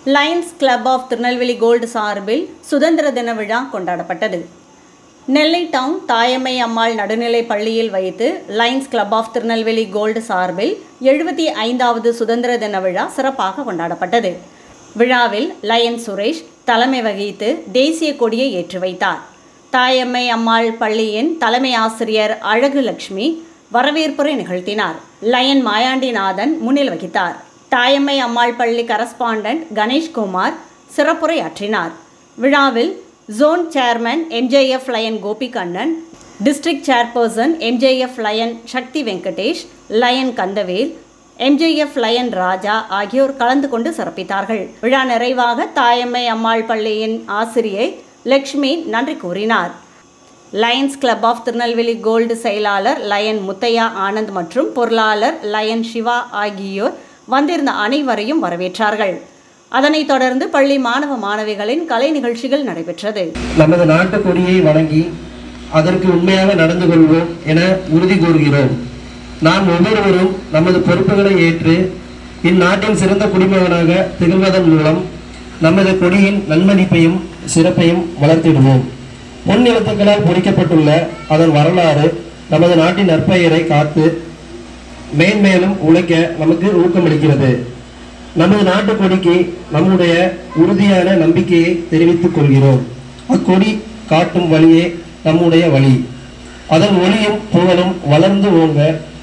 Lions club of Tirunelveli gold சார்பில் சுதந்திர தின விழா கொண்டாடப்பட்டது நெல்லை டவுன் தாயம்மை அம்மாள் நடுநிலைப் பள்ளியில் வைத்து lions club of Tirunelveli gold சார்பில் எழுபத்தி ஐந்தாவது சுதந்திர தின விழா சிறப்பாக கொண்டாடப்பட்டது விழாவில் லயன் சுரேஷ் தலைமை வகித்து தேசிய கொடியை ஏற்றி வைத்தார் தாயம்மை அம்மாள் பள்ளியின் தலைமை ஆசிரியர் அழகு லட்சுமி வரவேற்புரை நிகழ்த்தினார் லயன் மாயாண்டிநாதன் முன்னில் வகித்தார் தாயம்மை அம்மாள் பள்ளி கரஸ்பாண்டன்ட் கணேஷ்குமார் சிறப்புரையாற்றினார் விழாவில் zone chairman MJF lion Gopikannan district chairperson MJF lion Sakthi Venkatesh lion Kandavel MJF lion Raja ஆகியோர் கலந்து கொண்டு சிறப்பித்தார்கள் விழா நிறைவாக தாயம்மை அம்மாள் பள்ளியின் ஆசிரியை லக்ஷ்மி நன்றி கூறினார் lions club of Tirunelveli gold செயலாளர் லயன் முத்தையா ஆனந்த் மற்றும் பொருளாளர் லயன் சிவா ஆகியோர் வந்திருந்த அனைவரையும் வரவேற்றார்கள் அதனைத் தொடர்ந்து பள்ளி மாணவ மாணவிகளின் கலை நிகழ்ச்சிகள் நடைபெற்றது நமது நாட்டு கொடியை வணங்கி அதற்கு உண்மையாக நடந்து கொள்வோம் என உறுதி கூறுகிறோம் நாம் ஒவ்வொருவரும் நமது பொறுப்புகளை ஏற்று இந்நாட்டின் சிறந்த குடிமகனாக திகழ்வதன் மூலம் நமது கொடியின் நன்மதிப்பையும் சிறப்பையும் வளர்த்திடுவோம் பொன் எழுத்துக்களால் பொறிக்கப்பட்டுள்ள அதன் வரலாறு நமது நாட்டின் நற்பெயரை காத்து மேன்மேலும் உழைக்க நமக்கு ஊக்கமளிக்கிறது நமது நாட்டு கொடிக்கு நம்முடைய உறுதியான நம்பிக்கையை தெரிவித்துக் கொள்கிறோம் அக்கொடி காட்டும் வழியே நம்முடைய வழி அதன் ஒளியும் புகழும் வளர்ந்து ஓங்க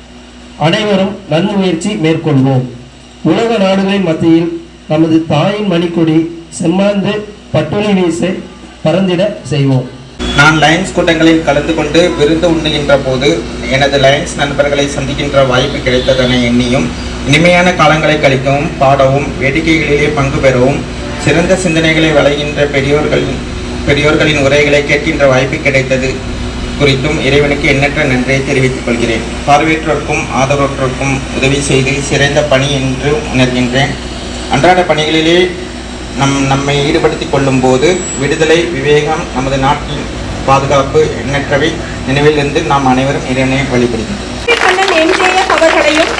அனைவரும் நன்முயற்சி மேற்கொள்வோம் உலக நாடுகளின் மத்தியில் நமது தாயின் மணிக்கொடி செம்மாந்து பட்டொலி வீச பறந்திட செய்வோம் நான் லயன்ஸ் கூட்டங்களில் கலந்து கொண்டு விருந்து உண்ணுகின்ற போது எனது லயன்ஸ் நண்பர்களை சந்திக்கின்ற வாய்ப்பு கிடைத்ததென எண்ணியும் இனிமையான காலங்களை கழிக்கவும் பாடவும் வேடிக்கைகளிலே பங்கு பெறவும் சிறந்த சிந்தனைகளை வளைகின்ற பெரியோர்களின் பெரியோர்களின் உரைகளை கேட்கின்ற வாய்ப்பு கிடைத்தது குறித்தும் இறைவனுக்கு எண்ணற்ற நன்றியை தெரிவித்துக் கொள்கிறேன் பார்வையற்றோருக்கும் ஆதரவற்றோருக்கும் உதவி செய்து சிறந்த பணி என்று உணர்கின்றேன் அன்றாட பணிகளிலே நம் நம்மை ஈடுபடுத்திக் கொள்ளும் போது விடுதலை விவேகம் நமது நாட்டின் பாதுகாப்பு எண்ணற்றவை நினைவிலிருந்து நாம் அனைவரும் இறைவனை வழிபடுகின்றோம் கண்ணன் எம்ஜேஎஃப் அவர்களையும்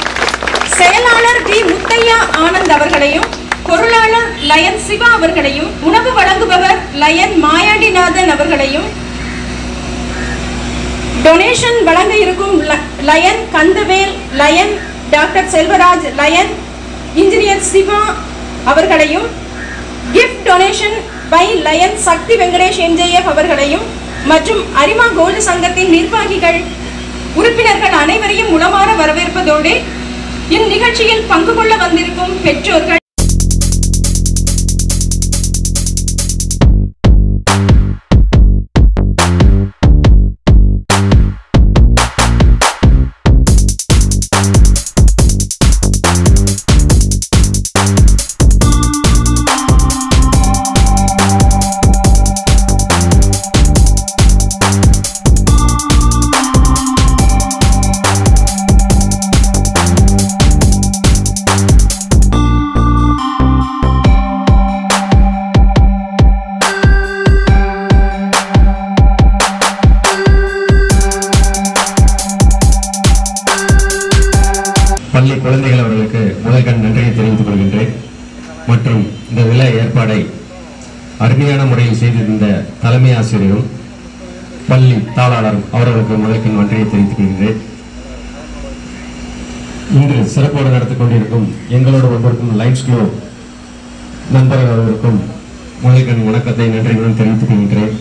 செயலாளர் வி முத்தையா ஆனந்த் அவர்களையும் பொருளாளர் லயன் சிவா அவர்களையும் உணவு வழங்குபவர் லயன் மாயாண்டிநாதன் அவர்களையும் டொனேஷன் வழங்க இருக்கும் ல- lion Kandavel lion doctor Selvaraj lion engineer Siva அவர்களையும் gift donation by lion Sakthi Venkatesh MJF அவர்களையும் மற்றும் அரிமா கோல்டு சங்கத்தின் நிர்வாகிகள் உறுப்பினர்கள் அனைவரையும் உளமாற வரவேற்பதோடு இந்நிகழ்ச்சியில் பங்கு கொள்ள வந்திருக்கும் பெற்றோர்கள் பள்ளி குழந்தைகள் அவர்களுக்கு முதற்கண் நன்றியை தெரிவித்துக் கொள்கின்றேன் மற்றும் இந்த விழா ஏற்பாடை அருமையான முறையில் செய்திருந்த தலைமை ஆசிரியரும் பள்ளி தாளாளரும் அவர்களுக்கு முதற்கண் நன்றியை தெரிவித்துக் கொள்கின்றேன் இன்று சிறப்போடு நடத்திக் கொண்டிருக்கும் எங்களோடு வந்திருக்கும் லைன்ஸ் க்ளோ நண்பர்கள் அவர்களுக்கும் முதற்கண் வணக்கத்தை நன்றியுடன் தெரிவித்துக் கொள்கின்றேன்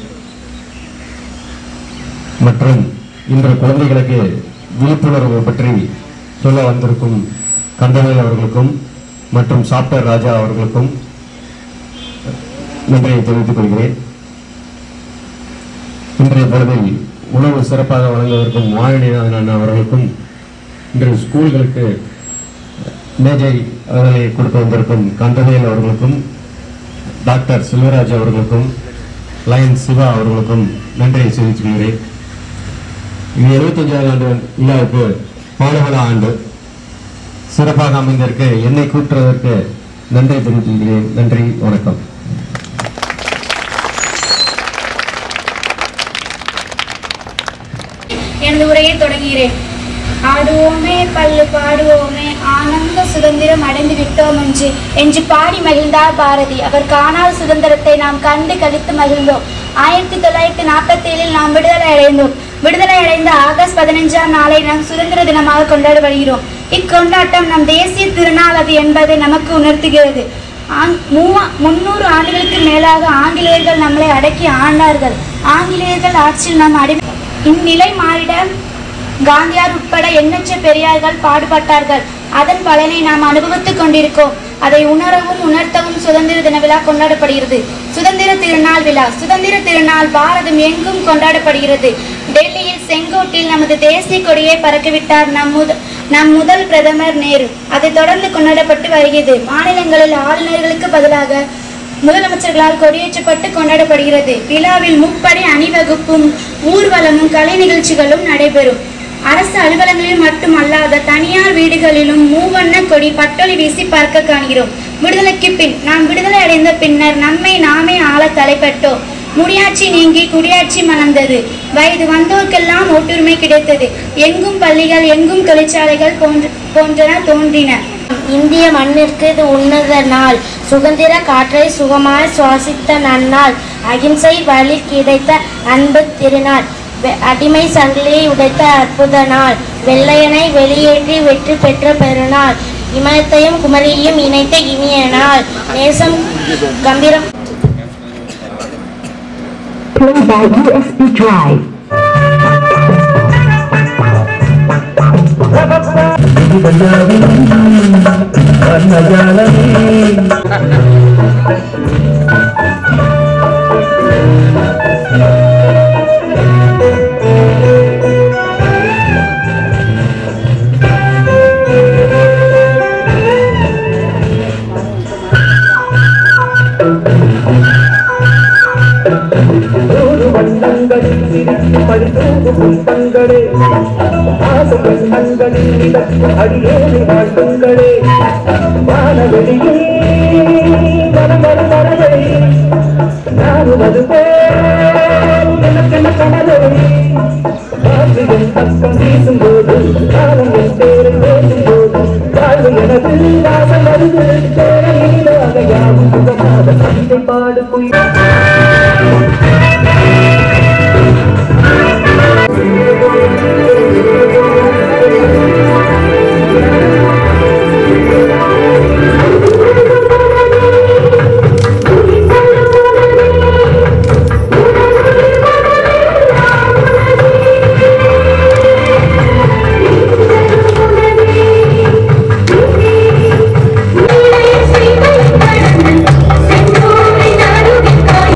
மற்றும் இன்று குழந்தைகளுக்கு விழிப்புணர்வு பற்றி சொல்ல வந்திருக்கும் கந்தவேல் அவர்களுக்கும் மற்றும் சாப்டர் ராஜா அவர்களுக்கும் நன்றியை தெரிவித்துக் கொள்கிறேன் இன்றைய பொழுதில் உணவு சிறப்பாக வழங்குவதற்கும் மாயணிநாதன் அவர்களுக்கும் இன்று ஸ்கூல்களுக்கு மேஜை அதனை கொடுக்க வந்திருக்கும் கந்தவேல் அவர்களுக்கும் டாக்டர் செல்வராஜ் அவர்களுக்கும் லயன் சிவா அவர்களுக்கும் நன்றியை தெரிவித்துக் கொள்கிறேன் இது எழுபத்தஞ்சாவது ஆண்டு விழாவுக்கு பௌரவல ஆண்டு சிறப்பாக அமைந்திருக்க என்னை கூட்டுறதற்கு நன்றி தெரிவித்துக்கிறேன் நன்றி வணக்கம் எனது உரையை தொடங்குகிறேன் ஆடுவோமே பல்லு பாடுவோமே ஆனந்த சுதந்திரம் அடைந்து விட்டோம் என்று என்று பாடி மகிழ்ந்தார் பாரதி அவர் காணாத சுதந்திரத்தை நாம் கண்டு கழித்து மகிழ்ந்தோம் ஆயிரத்தி தொள்ளாயிரத்தி நாற்பத்தி ஏழில் நாம் விடுதலை அடைந்தோம் விடுதலை அடைந்த ஆகஸ்ட் பதினஞ்சாம் நாளை நாம் சுதந்திர தினமாக கொண்டாடப்படுகிறோம் இக்கொண்டாட்டம் நம் தேசிய திருநாள் அது என்பதை நமக்கு உணர்த்துகிறது ஆங்- மூவா- முன்னூறு ஆண்டுகளுக்கு மேலாக ஆங்கிலேயர்கள் நம்மளை அடக்கி ஆண்டார்கள் ஆங்கிலேயர்கள் ஆட்சியில் நாம் அடி இந்நிலை மாறிட காந்தியார் உட்பட எண்ணற்ற பெரியார்கள் பாடுபட்டார்கள் அதன் பலனை நாம் அனுபவித்துக் கொண்டிருக்கோம் அதை உணரவும் உணர்த்தவும் சுதந்திர தின விழா கொண்டாடப்படுகிறது சுதந்திர திருநாள் விழா சுதந்திர திருநாள் பாரதம் எங்கும் கொண்டாடப்படுகிறது டெல்லியில் செங்கோட்டில் நமது தேசிய கொடியை பறக்கவிட்டார் நம் முத நம் முதல் பிரதமர் நேரு அதை தொடர்ந்து கொண்டாடப்பட்டு வருகிறது மாநிலங்களில் ஆளுநர்களுக்கு பதிலாக முதலமைச்சர்களால் கொடியேற்றப்பட்டு கொண்டாடப்படுகிறது விழாவில் முப்படை அணிவகுப்பும் ஊர்வலமும் கலை நிகழ்ச்சிகளும் நடைபெறும் அரசு அலுவலகங்களில் மட்டுமல்லாத தனியார் வீடுகளிலும் மூவண்ண கொடி பட்டொலி வீசி பறக்க காண்கிறோம் விடுதலைக்கு பின் நாம் விடுதலை அடைந்த பின்னர் நம்மை நாமே ஆள தலைப்பட்டோம் முடியாட்சி நீங்கி குடியாட்சி மலர்ந்தது வயது வந்தோர்க்கெல்லாம் ஓட்டுரிமை கிடைத்தது எங்கும் பள்ளிகள் எங்கும் தொழிற்சாலைகள் போன்ற போன்றன தோன்றின இந்திய மண்ணிற்கு இது உன்னத நாள் சுதந்திர காற்றை சுகமாய் சுவாசித்த நன்னாள் அகிம்சை வழி கிடைத்த அன்பு திருநாள் வெ- அடிமை சங்கிலியை உடைத்த அற்புத நாள் வெள்ளையனை வெளியேற்றி வெற்றி பெற்ற பெருநாள் இமயத்தையும் குமரியையும் இணைத்த இனிய நாள் நேசம் கம்பீரம் Play by USB Drive. நூறு வண்ணங்களில் சிரித்து பரிசோகு புஷ்பங்களே ஆசை கண்ணங்களில் மிதக்கும் அடியோடு வாழ்த்துங்களே வானவெளியில் மனம் வரும் மனதை நானுவது போல் எனக்கென கனவை காற்று என் பக்கம் வீசும்போது காலம் என் பேரை பேசும்போது வாழ்வு எனது வாசம் வருது பேரை நீடாக யாவும் சுகமாக கவிதை பாடு குயில் செங்கோலை நடுவில்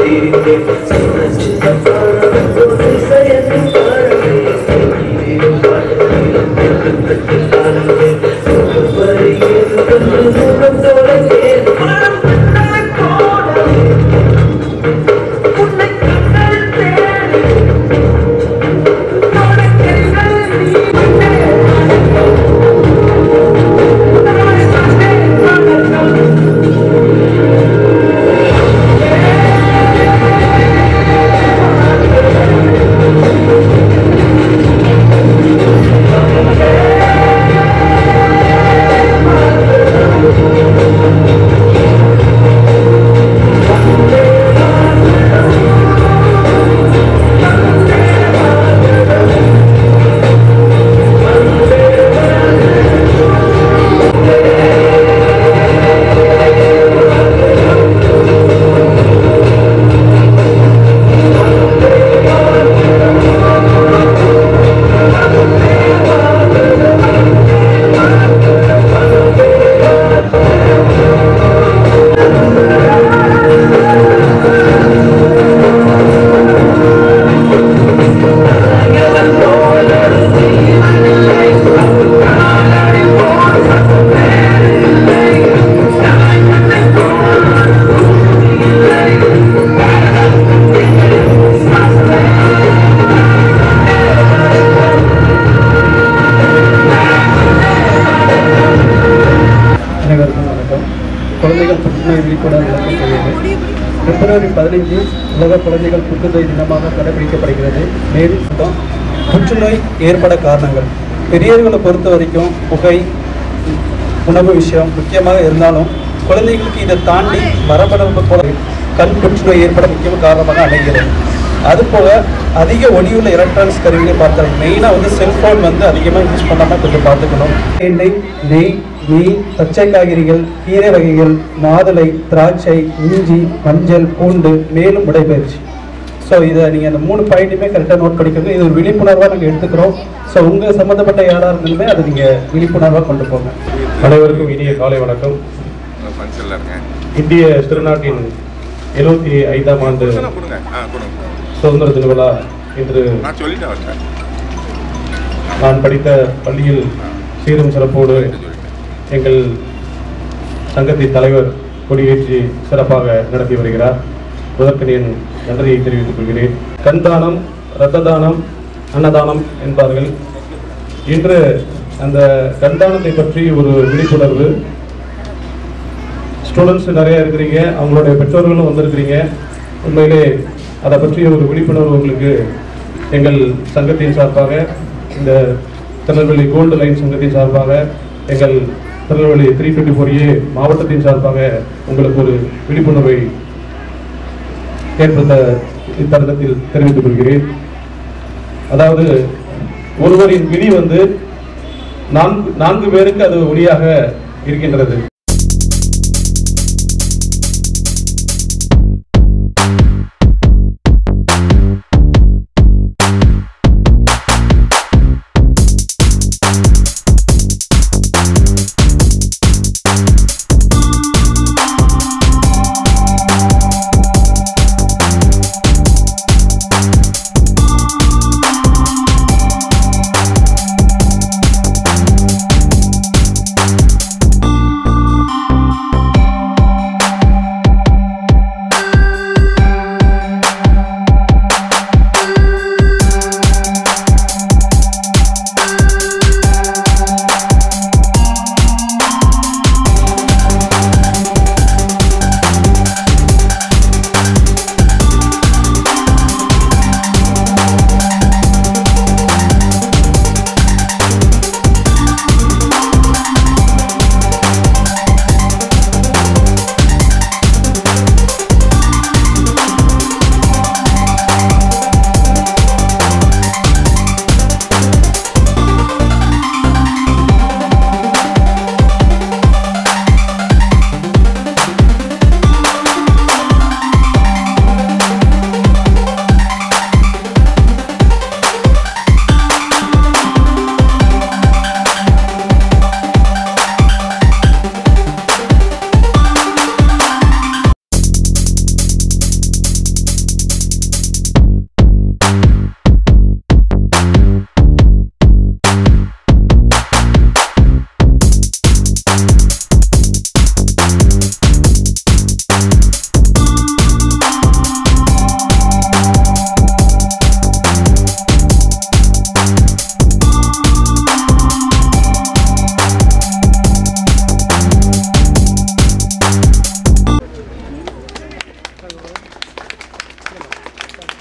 அனைவருக்கும் வணக்கம் குழந்தைகள் புற்றுநோய் விழிப்புணர்வு விளக்கம் செய்வது பிப்ரவரி பதினைஞ்சு உலக குழந்தைகள் புற்றுநோய் தினமாக கடைபிடிக்கப்படுகிறது மேலும் சுத்தம் புற்றுநோய் ஏற்பட காரணங்கள் பெரியவர்களை பொறுத்த வரைக்கும் புகை உணவு விஷயம் முக்கியமாக இருந்தாலும் குழந்தைகளுக்கு இதை தாண்டி மரபணு போல கண் புற்றுநோய் ஏற்பட முக்கிய காரணமாக அமைகிறது அதுபோக அதிக ஒளியுள்ள எலக்ட்ரானிக்ஸ் கருவிகளை பார்த்தால் மெயினாக வந்து செல்ஃபோன் வந்து அதிகமாக யூஸ் பண்ணாமல் கொஞ்சம் பார்த்துக்கணும் எண்ணெய் நெய் நெய் பச்சை காய்கறிகள் கீரை வகைகள் மாதுளை திராட்சை இஞ்சி மஞ்சள் பூண்டு மேலும் உடைபயிற்சி ஸோ இதை நீங்கள் அந்த மூணு பாயிண்ட்டுமே கரெக்டாக நோட் பண்ணிக்கோங்க இது ஒரு விழிப்புணர்வாக நாங்கள் எடுத்துக்கிறோம் ஸோ உங்கள் சம்மந்தப்பட்ட யாராக இருந்தாலுமே அதை நீங்கள் விழிப்புணர்வாக கொண்டு போங்க அனைவருக்கும் இனிய காலை வணக்கம் ஃபங்க்ஷனில் இருக்கேன் இந்திய திருநாட்டின் எழுபத்தி ஐந்தாம் ஆண்டு கொடுங்க ஆ கொடுங்க சுதந்திர தின விழா இன்று நான் சொல்லிட்டேன் அவர்கிட்ட நான் படித்த பள்ளியில் சீரும் சிறப்போடு எங்கள் சங்கத்தின் தலைவர் கொடியேற்றி சிறப்பாக நடத்தி வருகிறார் முதற்கு என் நன்றியை தெரிவித்துக் கொள்கிறேன் கண் தானம் இரத்த தானம் அன்னதானம் என்பார்கள் இன்று அந்த கண் தானத்தை பற்றி ஒரு விழிப்புணர்வு ஸ்டூடெண்ட்ஸ் நிறைய இருக்கிறீங்க அவங்களுடைய பெற்றோர்களும் வந்திருக்கிறீங்க உண்மையிலே அதை பற்றி ஒரு விழிப்புணர்வு உங்களுக்கு எங்கள் சங்கத்தின் சார்பாக இந்த திருநெல்வேலி கோல்டு லைன் சங்கத்தின் சார்பாக எங்கள் Tirunelveli three twenty four A மாவட்டத்தின் சார்பாக உங்களுக்கு ஒரு விழிப்புணர்வை ஏற்படுத்த இத்தருணத்தில் தெரிவித்துக் கொள்கிறேன் அதாவது ஒருவரின் விழி வந்து நான்கு நான்கு பேருக்கு அது ஒளியாக இருக்கின்றது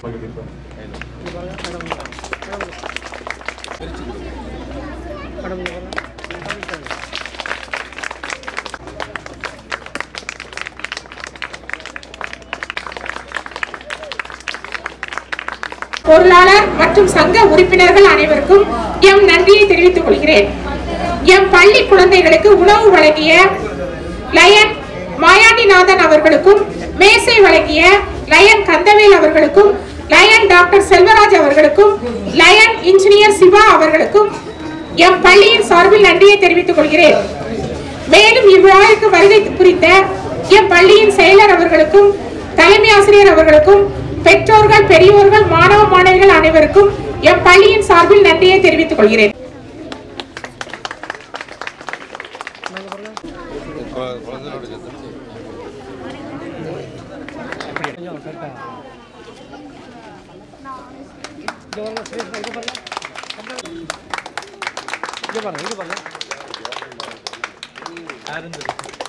பொருளாளர் மற்றும் சங்க உறுப்பினர்கள் அனைவருக்கும் எம் நன்றியை தெரிவித்துக் கொள்கிறேன் எம் பள்ளி குழந்தைகளுக்கு உணவு வழங்கிய லயன் மாயாண்டிநாதன் அவர்களுக்கும் மேசை வழங்கிய லயன் கந்தவேல் அவர்களுக்கும் லயன் டாக்டர் செல்வராஜ் அவர்களுக்கும் லயன் இன்ஜினியர் சிவா அவர்களுக்கும் எம் பள்ளியின் சார்பில் நன்றியை தெரிவித்துக் கொள்கிறேன் மேலும் இவ்விழாவிற்கு வருகை புரிந்த எம் பள்ளியின் செயலர் அவர்களுக்கும் தலைமை ஆசிரியர் அவர்களுக்கும் பெற்றோர்கள் பெரியோர்கள் மாணவ மாணவிகள் அனைவருக்கும் எம் பள்ளியின் சார்பில் நன்றியை தெரிவித்துக் கொள்கிறேன் யாரு